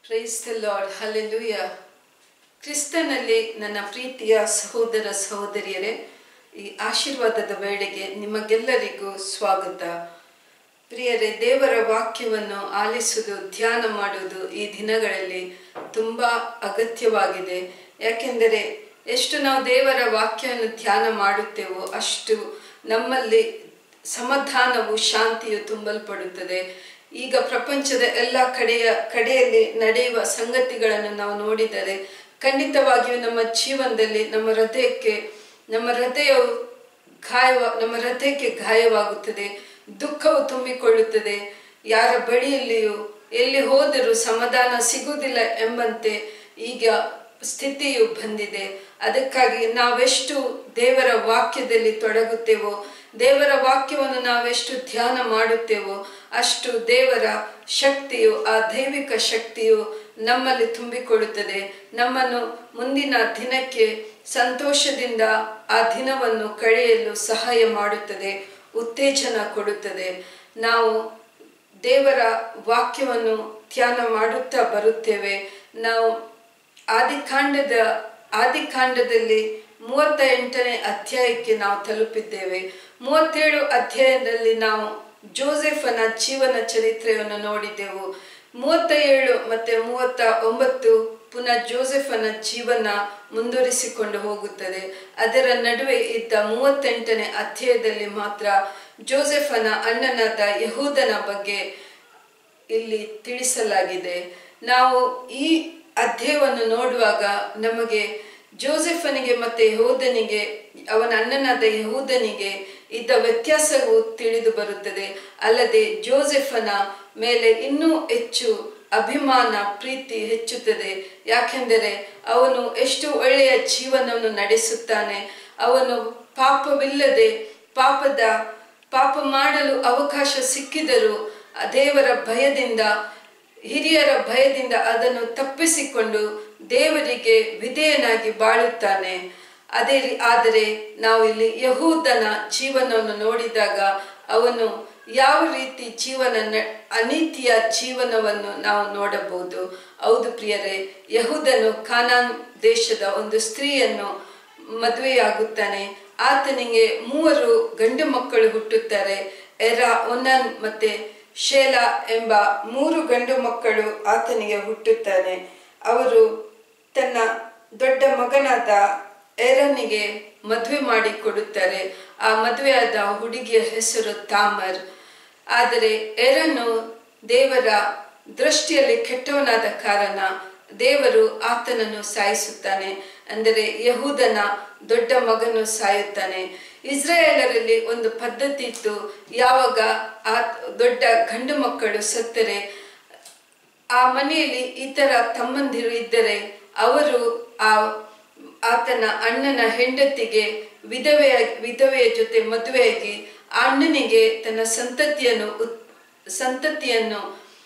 praise the lord hallelujah ಕ್ರಿಸ್ತನಲ್ಲಿ ನನ್ನ ಪ್ರೀತಿಯ ಸಹೋದರ ಸಹೋದರಿಯರೇ ಈ ಆಶೀರ್ವಾದದ ವೇಳೆಗೆ ನಿಮಗೆಲ್ಲರಿಗೂ ಸ್ವಾಗತ ಪ್ರಿಯರೇ ದೇವರ ವಾಕ್ಯವನ್ನು ಆಲಿಸುವುದು ಧ್ಯಾನ ಮಾಡುವುದು ಈ ದಿನಗಳಲ್ಲಿ ತುಂಬ ಅಗತ್ಯವಾಗಿದೆ ಯಾಕೆಂದರೆ ಎಷ್ಟು ನಾವು ದೇವರ ವಾಕ್ಯವನ್ನು ಧ್ಯಾನ ಮಾಡುತ್ತೇವೋ ಅಷ್ಟು ನಮ್ಮಲ್ಲಿ ಸಮಾಧಾನವು ಶಾಂತಿಯು ತುಂಬಲ್ಪಡುತ್ತದೆ ಈಗ ಪ್ರಪಂಚದ ಎಲ್ಲ ಕಡೆಯ ಕಡೆಯಲ್ಲಿ ನಡೆಯುವ ಸಂಗತಿಗಳನ್ನು ನಾವು ನೋಡಿದರೆ ಖಂಡಿತವಾಗಿಯೂ ನಮ್ಮ ಜೀವನದಲ್ಲಿ ನಮ್ಮ ಹೃದಯಕ್ಕೆ ನಮ್ಮ ಹೃದಯವು ಗಾಯವ ನಮ್ಮ ಹೃದಯಕ್ಕೆ ಗಾಯವಾಗುತ್ತದೆ ದುಃಖವು ತುಂಬಿಕೊಳ್ಳುತ್ತದೆ ಯಾರ ಬಳಿಯಲ್ಲಿಯೂ ಎಲ್ಲಿ ಹೋದರೂ ಸಮಾಧಾನ ಸಿಗುವುದಿಲ್ಲ ಎಂಬಂತೆ ಈಗ ಸ್ಥಿತಿಯು ಬಂದಿದೆ ಅದಕ್ಕಾಗಿ ನಾವೆಷ್ಟು ದೇವರ ವಾಕ್ಯದಲ್ಲಿ ತೊಡಗುತ್ತೇವೋ ದೇವರ ವಾಕ್ಯವನ್ನು ನಾವೆಷ್ಟು ಧ್ಯಾನ ಮಾಡುತ್ತೇವೋ ಅಷ್ಟು ದೇವರ ಶಕ್ತಿಯು ಆ ದೈವಿಕ ಶಕ್ತಿಯು ನಮ್ಮಲ್ಲಿ ತುಂಬಿಕೊಳ್ಳುತ್ತದೆ ನಮ್ಮನ್ನು ಮುಂದಿನ ದಿನಕ್ಕೆ ಸಂತೋಷದಿಂದ ಆ ದಿನವನ್ನು ಕಳೆಯಲು ಸಹಾಯ ಮಾಡುತ್ತದೆ ಉತ್ತೇಜನ ಕೊಡುತ್ತದೆ ನಾವು ದೇವರ ವಾಕ್ಯವನ್ನು ಧ್ಯಾನ ಮಾಡುತ್ತಾ ಬರುತ್ತೇವೆ ನಾವು ಆದಿಕಾಂಡದ ಆದಿಕಾಂಡದಲ್ಲಿ ಮೂವತ್ತ ಎಂಟನೇ ಅಧ್ಯಾಯಕ್ಕೆ ನಾವು ತಲುಪಿದ್ದೇವೆ ಮೂವತ್ತೇಳು ಅಧ್ಯಾಯದಲ್ಲಿ ನಾವು ಜೋಸೆಫನ ಜೀವನ ಚರಿತ್ರೆಯನ್ನು ನೋಡಿದೆವು ಮೂವತ್ತ ಏಳು ಮತ್ತೆ ಮೂವತ್ತ ಒಂಬತ್ತು ಪುನಃ ಜೋಸೆಫನ ಜೀವನ ಮುಂದುವರಿಸಿಕೊಂಡು ಹೋಗುತ್ತದೆ ಅದರ ನಡುವೆ ಇದ್ದ ಮೂವತ್ತೆಂಟನೇ ಅಧ್ಯಾಯದಲ್ಲಿ ಮಾತ್ರ ಜೋಸೆಫನ ಅಣ್ಣನಾದ ಯಹೂದನ ಬಗ್ಗೆ ಇಲ್ಲಿ ತಿಳಿಸಲಾಗಿದೆ ನಾವು ಈ ಅಧ್ಯಾಯವನ್ನು ನೋಡುವಾಗ ನಮಗೆ ಜೋಸೆಫನಿಗೆ ಮತ್ತೆ ಯಹೂದನಿಗೆ ಅವನ ಅಣ್ಣನಾದ ಯಹೂದನಿಗೆ ಇದ್ದ ವ್ಯತ್ಯಾಸವು ತಿಳಿದು ಬರುತ್ತದೆ ಅಲ್ಲದೆ ಜೋಸೆಫನ ಮೇಲೆ ಇನ್ನೂ ಹೆಚ್ಚು ಅಭಿಮಾನ ಪ್ರೀತಿ ಹೆಚ್ಚುತ್ತದೆ ಯಾಕೆಂದರೆ ಅವನು ಎಷ್ಟು ಒಳ್ಳೆಯ ಜೀವನವನ್ನು ನಡೆಸುತ್ತಾನೆ ಅವನು ಪಾಪವಿಲ್ಲದೆ ಪಾಪದ ಪಾಪ ಮಾಡಲು ಅವಕಾಶ ಸಿಕ್ಕಿದರೂ ದೇವರ ಭಯದಿಂದ ಹಿರಿಯರ ಭಯದಿಂದ ಅದನ್ನು ತಪ್ಪಿಸಿಕೊಂಡು ದೇವರಿಗೆ ವಿಧೇಯನಾಗಿ ಬಾಳುತ್ತಾನೆ ಅದೇ ಆದರೆ ನಾವು ಇಲ್ಲಿ ಯಹೂದನ ಜೀವನವನ್ನು ನೋಡಿದಾಗ ಅವನು ಯಾವ ರೀತಿ ಜೀವನ ಅನೀತಿಯ ಜೀವನವನ್ನು ನಾವು ನೋಡಬಹುದು ಹೌದು ಪ್ರಿಯರೇ ಯಹೂದನು ಖಾನಾನ್ ದೇಶದ ಒಂದು ಸ್ತ್ರೀಯನ್ನು ಮದುವೆಯಾಗುತ್ತಾನೆ ಆತನಿಗೆ ಮೂವರು ಗಂಡು ಮಕ್ಕಳು ಹುಟ್ಟುತ್ತಾರೆ ಎರ ಒನನ್ ಮತ್ತೆ ಶೇಲಾ ಎಂಬ ಮೂರು ಗಂಡು ಮಕ್ಕಳು ಆತನಿಗೆ ಹುಟ್ಟುತ್ತಾನೆ ಅವರು ತನ್ನ ದೊಡ್ಡ ಮಗನಾದ ಎರನಿಗೆ ಮದುವೆ ಮಾಡಿ ಕೊಡುತ್ತಾರೆ ಆ ಮದುವೆಯಾದ ಹುಡುಗಿಯ ಹೆಸರು ತಾಮರ್ ಆದರೆ ಎರನ್ನು ದೇವರ ದೃಷ್ಟಿಯಲ್ಲಿ ಕೆಟ್ಟವನಾದ ಕಾರಣ ದೇವರು ಆತನನ್ನು ಸಾಯಿಸುತ್ತಾನೆ ಅಂದರೆ ಯಹೂದನ ದೊಡ್ಡ ಮಗನು ಸಾಯುತ್ತಾನೆ ಇಸ್ರಾಯೇಲರಲ್ಲಿ ಒಂದು ಪದ್ಧತಿ ಇತ್ತು ಯಾವಾಗ ಆ ದೊಡ್ಡ ಗಂಡು ಮಕ್ಕಳು ಸತ್ತರೆ ಆ ಮನೆಯಲ್ಲಿ ಇತರ ತಮ್ಮಂದಿರು ಇದ್ದರೆ ಅವರು ಆ ಆತನ ಅಣ್ಣನ ಹೆಂಡತಿಗೆ ವಿಧವೆಯ ವಿಧವೆಯ ಜೊತೆ ಮದುವೆಯಾಗಿ ಆ ಅಣ್ಣನಿಗೆ ತನ್ನ ಸಂತತಿಯನ್ನು ಸಂತತಿಯನ್ನು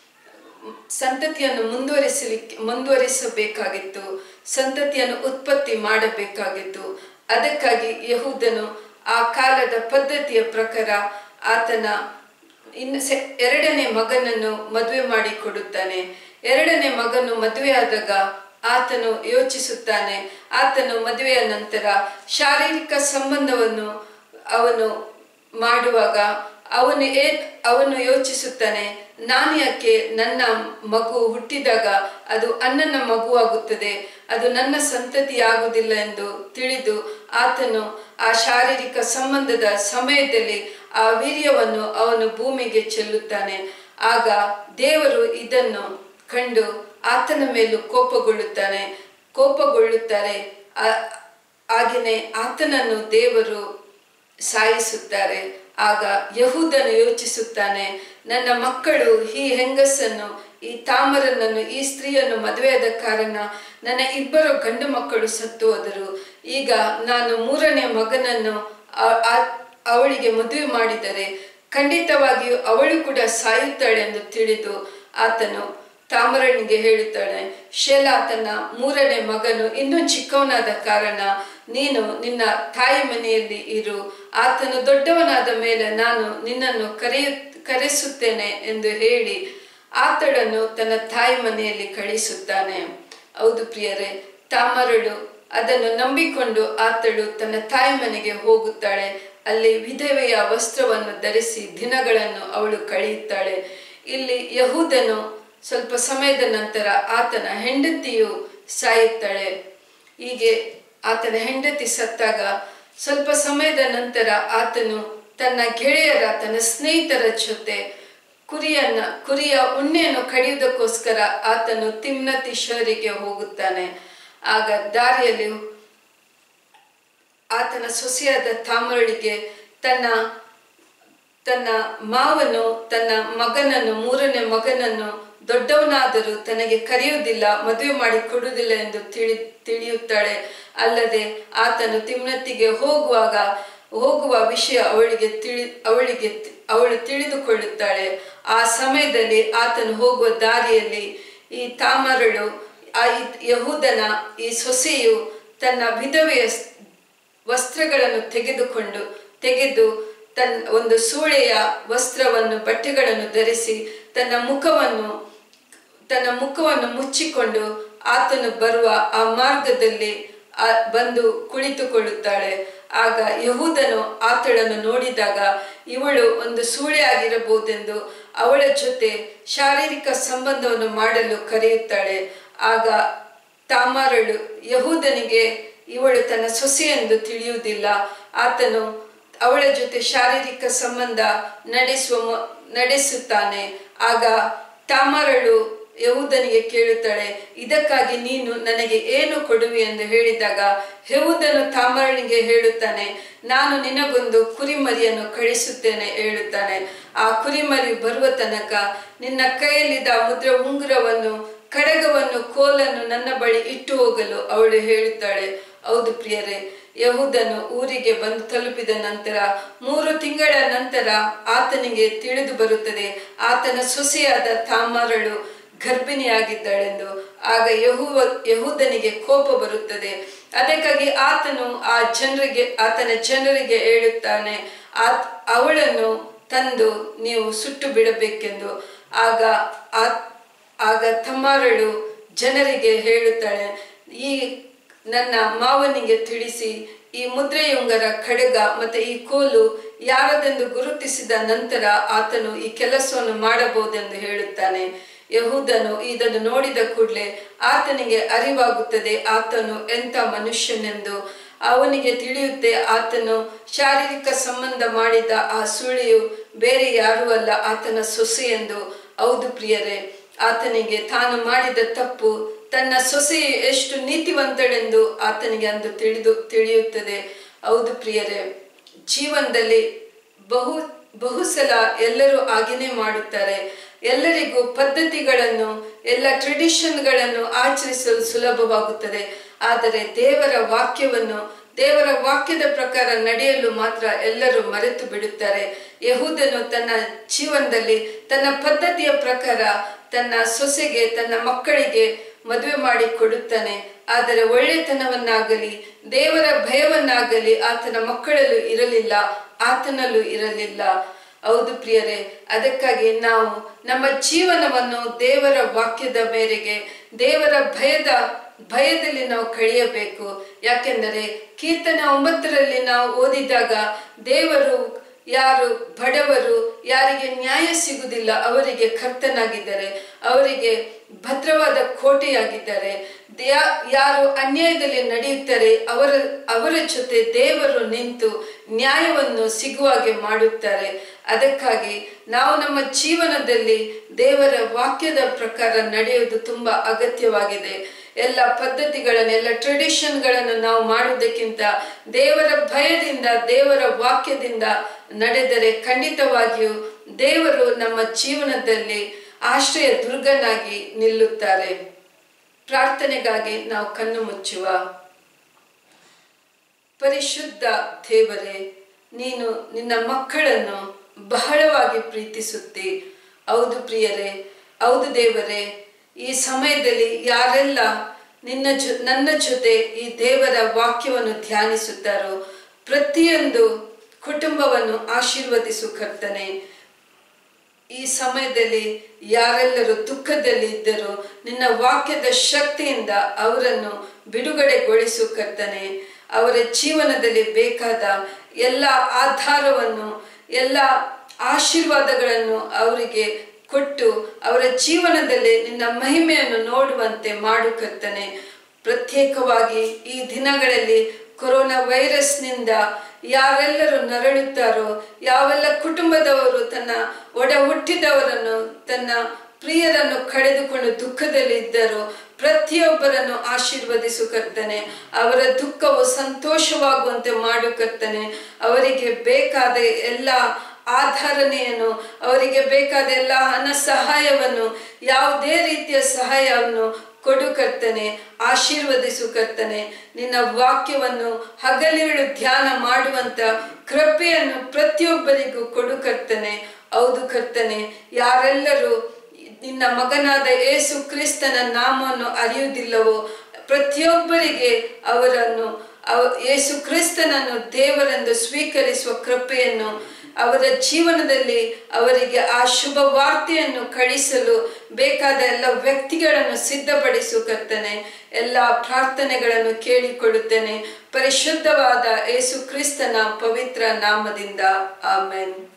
ಸಂತತಿಯನ್ನು ಮುಂದುವರಿಸಲಿಕ್ಕೆ ಮುಂದುವರಿಸಬೇಕಾಗಿತ್ತು ಸಂತತಿಯನ್ನು ಉತ್ಪತ್ತಿ ಮಾಡಬೇಕಾಗಿತ್ತು ಅದಕ್ಕಾಗಿ ಯಹೂದನು ಆ ಕಾಲದ ಪದ್ಧತಿಯ ಪ್ರಕಾರ ಆತನ ಇನ್ನು ಎರಡನೇ ಮಗನನ್ನು ಮದುವೆ ಮಾಡಿ ಕೊಡುತ್ತಾನೆ ಎರಡನೇ ಮಗನು ಮದುವೆಯಾದಾಗ ಆತನು ಯೋಚಿಸುತ್ತಾನೆ ಆತನು ಮದುವೆಯ ನಂತರ ಶಾರೀರಿಕ ಸಂಬಂಧವನ್ನು ಅವನು ಮಾಡುವಾಗ ಅವನು ಏ ಅವನು ಯೋಚಿಸುತ್ತಾನೆ ನಾನು ಯಾಕೆ ನನ್ನ ಮಗು ಹುಟ್ಟಿದಾಗ ಅದು ಅಣ್ಣನ ಮಗುವಾಗುತ್ತದೆ ಅದು ನನ್ನ ಸಂತತಿಯಾಗುವುದಿಲ್ಲ ಎಂದು ತಿಳಿದು ಆತನು ಆ ಶಾರೀರಿಕ ಸಂಬಂಧದ ಸಮಯದಲ್ಲಿ ಆ ವೀರ್ಯವನ್ನು ಅವನು ಭೂಮಿಗೆ ಚೆಲ್ಲುತ್ತಾನೆ ಆಗ ದೇವರು ಇದನ್ನು ಕಂಡು ಆತನ ಮೇಲೂ ಕೋಪಗೊಳ್ಳುತ್ತಾನೆ ಕೋಪಗೊಳ್ಳುತ್ತಾರೆ ಹಾಗೆಯೇ ಆತನನ್ನು ದೇವರು ಸಾಯಿಸುತ್ತಾರೆ ಆಗ ಯಹೂದನು ಯೋಚಿಸುತ್ತಾನೆ ನನ್ನ ಮಕ್ಕಳು ಈ ಹೆಂಗಸನ್ನು ಈ ತಾಮರನನ್ನು ಈ ಸ್ತ್ರೀಯನ್ನು ಮದುವೆಯಾದ ಕಾರಣ ನನ್ನ ಇಬ್ಬರು ಗಂಡು ಮಕ್ಕಳು ಸತ್ತು ಹೋದರು ಈಗ ನಾನು ಮೂರನೇ ಮಗನನ್ನು ಅವಳಿಗೆ ಮದುವೆ ಮಾಡಿದರೆ ಖಂಡಿತವಾಗಿಯೂ ಅವಳು ಕೂಡ ಸಾಯುತ್ತಾಳೆ ಎಂದು ತಿಳಿದು ಆತನು ತಾಮರನಿಗೆ ಹೇಳುತ್ತಾಳೆ ಶೇಲಾ ತನ್ನ ಮೂರನೇ ಮಗನು ಇನ್ನೂ ಚಿಕ್ಕವನಾದ ಕಾರಣ ನೀನು ನಿನ್ನ ತಾಯಿ ಮನೆಯಲ್ಲಿ ಇರು ಆತನು ದೊಡ್ಡವನಾದ ಮೇಲೆ ನಾನು ನಿನ್ನನ್ನು ಕರೆಯು ಕರೆಸುತ್ತೇನೆ ಎಂದು ಹೇಳಿ ಆತಳನ್ನು ತನ್ನ ತಾಯಿ ಮನೆಯಲ್ಲಿ ಕಳಿಸುತ್ತಾನೆ ಹೌದು ಪ್ರಿಯರೇ ತಾಮರಳು ಅದನ್ನು ನಂಬಿಕೊಂಡು ಆತಳು ತನ್ನ ತಾಯಿ ಮನೆಗೆ ಹೋಗುತ್ತಾಳೆ ಅಲ್ಲಿ ವಿಧವೆಯ ವಸ್ತ್ರವನ್ನು ಧರಿಸಿ ದಿನಗಳನ್ನು ಅವಳು ಕಳೆಯುತ್ತಾಳೆ ಇಲ್ಲಿ ಯಹೂದನು ಸ್ವಲ್ಪ ಸಮಯದ ನಂತರ ಆತನ ಹೆಂಡತಿಯು ಸಾಯುತ್ತಾಳೆ ಹೀಗೆ ಆತನ ಹೆಂಡತಿ ಸತ್ತಾಗ ಸ್ವಲ್ಪ ಸಮಯದ ನಂತರ ಆತನು ತನ್ನ ಗೆಳೆಯರ ತನ್ನ ಸ್ನೇಹಿತರ ಜೊತೆ ಕುರಿಯನ್ನ ಕುರಿಯ ಉಣ್ಣೆಯನ್ನು ಕಡಿಯುವುದಕ್ಕೋಸ್ಕರ ಆತನು ತಿಮ್ನತಿ ಶಹರಿಗೆ ಹೋಗುತ್ತಾನೆ ಆಗ ದಾರಿಯಲ್ಲಿ ಆತನ ಸೊಸೆಯಾದ ತಾಮರಳಿಗೆ ತನ್ನ ತನ್ನ ಮಾವನು ತನ್ನ ಮಗನನ್ನು ಮೂರನೇ ಮಗನನ್ನು ದೊಡ್ಡವನಾದರೂ ತನಗೆ ಕರೆಯುವುದಿಲ್ಲ ಮದುವೆ ಮಾಡಿ ಕೊಡುವುದಿಲ್ಲ ಎಂದು ತಿಳಿ ತಿಳಿಯುತ್ತಾಳೆ ಅಲ್ಲದೆ ಆತನು ತಿಮ್ನತ್ತಿಗೆ ಹೋಗುವಾಗ ಹೋಗುವ ವಿಷಯ ಅವಳಿಗೆ ತಿಳಿ ಅವಳಿಗೆ ತಿ- ಅವಳು ತಿಳಿದುಕೊಳ್ಳುತ್ತಾಳೆ ಆ ಸಮಯದಲ್ಲಿ ಆತನು ಹೋಗುವ ದಾರಿಯಲ್ಲಿ ಈ ತಾಮರಳು ಆ ಈ- ಯಹೂದನ ಈ ಸೊಸೆಯು ತನ್ನ ವಿಧವೆಯ ಸ್- ವಸ್ತ್ರಗಳನ್ನು ತೆಗೆದುಕೊಂಡು ತೆಗೆದು ತನ್ನ ಒಂದು ಸೂಳೆಯ ವಸ್ತ್ರವನ್ನು ಬಟ್ಟೆಗಳನ್ನು ಧರಿಸಿ ತನ್ನ ಮುಖವನ್ನು ತನ್ನ ಮುಖವನ್ನು ಮುಚ್ಚಿಕೊಂಡು ಆತನು ಬರುವ ಆ ಮಾರ್ಗದಲ್ಲಿ ಆ ಬಂದು ಕುಳಿತುಕೊಳ್ಳುತ್ತಾಳೆ ಆಗ ಯಹೂದನು ಆತಳನ್ನು ನೋಡಿದಾಗ ಇವಳು ಒಂದು ಸೂಳೆ ಆಗಿರಬಹುದೆಂದು ಅವಳ ಜೊತೆ ಶಾರೀರಿಕ ಸಂಬಂಧವನ್ನು ಮಾಡಲು ಕರೆಯುತ್ತಾಳೆ ಆಗ ತಾಮಾರಳು ಯಹೂದನಿಗೆ ಇವಳು ತನ್ನ ಸೊಸೆ ಎಂದು ತಿಳಿಯುವುದಿಲ್ಲ ಆತನು ಅವಳ ಜೊತೆ ಶಾರೀರಿಕ ಸಂಬಂಧ ನಡೆಸುವ ಮೊ- ನಡೆಸುತ್ತಾನೆ ಆಗ ತಾಮಾರಳು ಯಹೂದನಿಗೆ ಕೇಳುತ್ತಾಳೆ ಇದಕ್ಕಾಗಿ ನೀನು ನನಗೆ ಏನು ಕೊಡುವಿ ಎಂದು ಹೇಳಿದಾಗ ಯಹೂದನು ತಾಮಾರನಿಗೆ ಹೇಳುತ್ತಾನೆ ನಾನು ನಿನಗೊಂದು ಕುರಿಮರಿಯನ್ನು ಕಳಿಸುತ್ತೇನೆ ಹೇಳುತ್ತಾನೆ ಆ ಕುರಿಮರಿ ಬರುವ ತನಕ ನಿನ್ನ ಕೈಯಲ್ಲಿದ್ದ ಮುದ್ರ ಉಂಗುರವನ್ನು ಕಡಗವನ್ನು ಕೋಲನ್ನು ನನ್ನ ಬಳಿ ಇಟ್ಟು ಹೋಗಲು ಅವಳು ಹೇಳುತ್ತಾಳೆ ಹೌದು ಪ್ರಿಯರೇ ಯಹೂದನು ಊರಿಗೆ ಬಂದು ತಲುಪಿದ ನಂತರ ಮೂರು ತಿಂಗಳ ನಂತರ ಆತನಿಗೆ ತಿಳಿದು ಬರುತ್ತದೆ ಆತನ ಸೊಸೆಯಾದ ತಾಮಾರಳು ಗರ್ಭಿಣಿಯಾಗಿದ್ದಾಳೆಂದು ಆಗ ಯಹುವ ಯಹೂದನಿಗೆ ಕೋಪ ಬರುತ್ತದೆ ಅದಕ್ಕಾಗಿ ಆತನು ಆ ಜನರಿಗೆ ಆತನ ಜನರಿಗೆ ಹೇಳುತ್ತಾನೆ ಆ ಅವಳನ್ನು ತಂದು ನೀವು ಸುಟ್ಟು ಬಿಡಬೇಕೆಂದು ಆಗ ಆ ಆಗ ತಮ್ಮಾರಳು ಜನರಿಗೆ ಹೇಳುತ್ತಾಳೆ ಈ ನನ್ನ ಮಾವನಿಗೆ ತಿಳಿಸಿ ಈ ಮುದ್ರೆಯುಂಗರ ಖಡ್ಗ ಮತ್ತೆ ಈ ಕೋಲು ಯಾರದೆಂದು ಗುರುತಿಸಿದ ನಂತರ ಆತನು ಈ ಕೆಲಸವನ್ನು ಮಾಡಬಹುದೆಂದು ಹೇಳುತ್ತಾನೆ ಯಹೂದನು ಇದನ್ನು ನೋಡಿದ ಕೂಡಲೇ ಆತನಿಗೆ ಅರಿವಾಗುತ್ತದೆ ಆತನು ಎಂಥ ಮನುಷ್ಯನೆಂದು ಅವನಿಗೆ ತಿಳಿಯುತ್ತೆ ಆತನು ಶಾರೀರಿಕ ಸಂಬಂಧ ಮಾಡಿದ ಆ ಸುಳಿಯು ಬೇರೆ ಯಾರೂ ಅಲ್ಲ ಆತನ ಸೊಸೆ ಎಂದು ಹೌದು ಪ್ರಿಯರೇ ಆತನಿಗೆ ತಾನು ಮಾಡಿದ ತಪ್ಪು ತನ್ನ ಸೊಸೆಯು ಎಷ್ಟು ನೀತಿವಂತಳೆಂದು ಆತನಿಗೆ ಅಂದು ತಿಳಿದು ತಿಳಿಯುತ್ತದೆ ಹೌದು ಪ್ರಿಯರೇ ಜೀವನದಲ್ಲಿ ಬಹು ಬಹು ಸಲ ಎಲ್ಲರೂ ಹಾಗೇನೆ ಮಾಡುತ್ತಾರೆ ಎಲ್ಲರಿಗೂ ಪದ್ಧತಿಗಳನ್ನು ಎಲ್ಲ ಟ್ರೆಡಿಷನ್ಗಳನ್ನು ಆಚರಿಸಲು ಸುಲಭವಾಗುತ್ತದೆ ಆದರೆ ದೇವರ ವಾಕ್ಯವನ್ನು ದೇವರ ವಾಕ್ಯದ ಪ್ರಕಾರ ನಡೆಯಲು ಮಾತ್ರ ಎಲ್ಲರೂ ಮರೆತು ಬಿಡುತ್ತಾರೆ ಯಹೂದನು ತನ್ನ ಜೀವನದಲ್ಲಿ ತನ್ನ ಪದ್ಧತಿಯ ಪ್ರಕಾರ ತನ್ನ ಸೊಸೆಗೆ ತನ್ನ ಮಕ್ಕಳಿಗೆ ಮದುವೆ ಮಾಡಿ ಕೊಡುತ್ತಾನೆ ಆದರೆ ಒಳ್ಳೆತನವನ್ನಾಗಲಿ ದೇವರ ಭಯವನ್ನಾಗಲಿ ಆತನ ಮಕ್ಕಳಲ್ಲೂ ಇರಲಿಲ್ಲ ಆತನಲ್ಲೂ ಇರಲಿಲ್ಲ ಹೌದು ಪ್ರಿಯರೇ ಅದಕ್ಕಾಗಿ ನಾವು ನಮ್ಮ ಜೀವನವನ್ನು ದೇವರ ವಾಕ್ಯದ ಮೇರೆಗೆ ದೇವರ ಭಯದ ಭಯದಲ್ಲಿ ನಾವು ಕಳೆಯಬೇಕು ಯಾಕೆಂದರೆ ಕೀರ್ತನೆ ಒಂಬತ್ತರಲ್ಲಿ ನಾವು ಓದಿದಾಗ ದೇವರು ಯಾರು ಬಡವರು ಯಾರಿಗೆ ನ್ಯಾಯ ಸಿಗುವುದಿಲ್ಲ ಅವರಿಗೆ ಕರ್ತನಾಗಿದ್ದಾರೆ ಅವರಿಗೆ ಭದ್ರವಾದ ಕೋಟೆಯಾಗಿದ್ದಾರೆ ದ್ಯಾ- ಯಾರು ಅನ್ಯಾಯದಲ್ಲಿ ನಡೆಯುತ್ತಾರೆ ಅವರ ಅವರ ಜೊತೆ ದೇವರು ನಿಂತು ನ್ಯಾಯವನ್ನು ಸಿಗುವಾಗೆ ಮಾಡುತ್ತಾರೆ ಅದಕ್ಕಾಗಿ ನಾವು ನಮ್ಮ ಜೀವನದಲ್ಲಿ ದೇವರ ವಾಕ್ಯದ ಪ್ರಕಾರ ನಡೆಯುವುದು ತುಂಬಾ ಅಗತ್ಯವಾಗಿದೆ ಎಲ್ಲ ಪದ್ಧತಿಗಳನ್ನು ಎಲ್ಲ ಟ್ರೆಡಿಷನ್ಗಳನ್ನು ನಾವು ಮಾಡುವುದಕ್ಕಿಂತ ದೇವರ ಭಯದಿಂದ ದೇವರ ವಾಕ್ಯದಿಂದ ನಡೆದರೆ ಖಂಡಿತವಾಗಿಯೂ ದೇವರು ನಮ್ಮ ಜೀವನದಲ್ಲಿ ಆಶ್ರಯ ದುರ್ಗನಾಗಿ ನಿಲ್ಲುತ್ತಾರೆ ಪ್ರಾರ್ಥನೆಗಾಗಿ ನಾವು ಕಣ್ಣು ಮುಚ್ಚುವ ಪರಿಶುದ್ಧ ದೇವರೇ ನೀನು ನಿನ್ನ ಮಕ್ಕಳನ್ನು ಬಹಳವಾಗಿ ಪ್ರೀತಿಸುತ್ತಿ ಹೌದು ಪ್ರಿಯರೇ ಹೌದು ದೇವರೇ ಈ ಸಮಯದಲ್ಲಿ ಯಾರೆಲ್ಲ ನಿನ್ನ ಜೊ ನನ್ನ ಜೊತೆ ಈ ದೇವರ ವಾಕ್ಯವನ್ನು ಧ್ಯಾನಿಸುತ್ತಾರೋ ಪ್ರತಿಯೊಂದು ಕುಟುಂಬವನ್ನು ಆಶೀರ್ವದಿಸು ಕರ್ತನೆ ಈ ಸಮಯದಲ್ಲಿ ಯಾರೆಲ್ಲರೂ ದುಃಖದಲ್ಲಿ ಇದ್ದರೂ ನಿನ್ನ ವಾಕ್ಯದ ಶಕ್ತಿಯಿಂದ ಅವರನ್ನು ಬಿಡುಗಡೆಗೊಳಿಸು ಕರ್ತನೆ ಅವರ ಜೀವನದಲ್ಲಿ ಬೇಕಾದ ಎಲ್ಲ ಆಧಾರವನ್ನು ಎಲ್ಲ ಆಶೀರ್ವಾದಗಳನ್ನು ಅವರಿಗೆ ಕೊಟ್ಟು ಅವರ ಜೀವನದಲ್ಲಿ ನಿನ್ನ ಮಹಿಮೆಯನ್ನು ನೋಡುವಂತೆ ಮಾಡು ಕರ್ತನೆ ಪ್ರತ್ಯೇಕವಾಗಿ ಈ ದಿನಗಳಲ್ಲಿ ಕೊರೋನಾ ವೈರಸ್ನಿಂದ ಯಾರೆಲ್ಲರೂ ನರಳುತ್ತಾರೋ ಯಾವೆಲ್ಲ ಕುಟುಂಬದವರು ತನ್ನ ಒಡ ಹುಟ್ಟಿದವರನ್ನು ತನ್ನ ಪ್ರಿಯರನ್ನು ಕಳೆದುಕೊಂಡು ದುಃಖದಲ್ಲಿ ಇದ್ದರು ಪ್ರತಿಯೊಬ್ಬರನ್ನು ಆಶೀರ್ವದಿಸು ಕರ್ತನೆ ಅವರ ದುಃಖವು ಸಂತೋಷವಾಗುವಂತೆ ಮಾಡು ಕರ್ತನೆ ಅವರಿಗೆ ಬೇಕಾದ ಎಲ್ಲ ಆಧಾರಣೆಯನ್ನು ಅವರಿಗೆ ಬೇಕಾದ ಎಲ್ಲ ಹಣ ಸಹಾಯವನ್ನು ಯಾವುದೇ ರೀತಿಯ ಸಹಾಯವನ್ನು ಕೊಡು ಕರ್ತನೆ ಆಶೀರ್ವದಿಸು ಕರ್ತನೆ ನಿನ್ನ ವಾಕ್ಯವನ್ನು ಹಗಲಿರುಳು ಧ್ಯಾನ ಮಾಡುವಂತ ಕೃಪೆಯನ್ನು ಪ್ರತಿಯೊಬ್ಬರಿಗೂ ಕೊಡು ಕರ್ತನೆ ಹೌದು ಕರ್ತನೆ ಯಾರೆಲ್ಲರೂ ನಿನ್ನ ಮಗನಾದ ಏಸು ಕ್ರಿಸ್ತನ ನಾಮವನ್ನು ಅರಿಯುವುದಿಲ್ಲವೋ ಪ್ರತಿಯೊಬ್ಬರಿಗೆ ಅವರನ್ನು ಅವ ಯೇಸು ಕ್ರಿಸ್ತನನ್ನು ದೇವರೆಂದು ಸ್ವೀಕರಿಸುವ ಕೃಪೆಯನ್ನು ಅವರ ಜೀವನದಲ್ಲಿ ಅವರಿಗೆ ಆ ಶುಭ ವಾರ್ತೆಯನ್ನು ಕಳಿಸಲು ಬೇಕಾದ ಎಲ್ಲ ವ್ಯಕ್ತಿಗಳನ್ನು ಸಿದ್ಧಪಡಿಸು ಕರ್ತನೆ ಎಲ್ಲ ಪ್ರಾರ್ಥನೆಗಳನ್ನು ಕೇಳಿಕೊಳ್ಳುತ್ತೇನೆ ಪರಿಶುದ್ಧವಾದ ಯೇಸು ಕ್ರಿಸ್ತನ ಪವಿತ್ರ ನಾಮದಿಂದ ಆಮೆನ್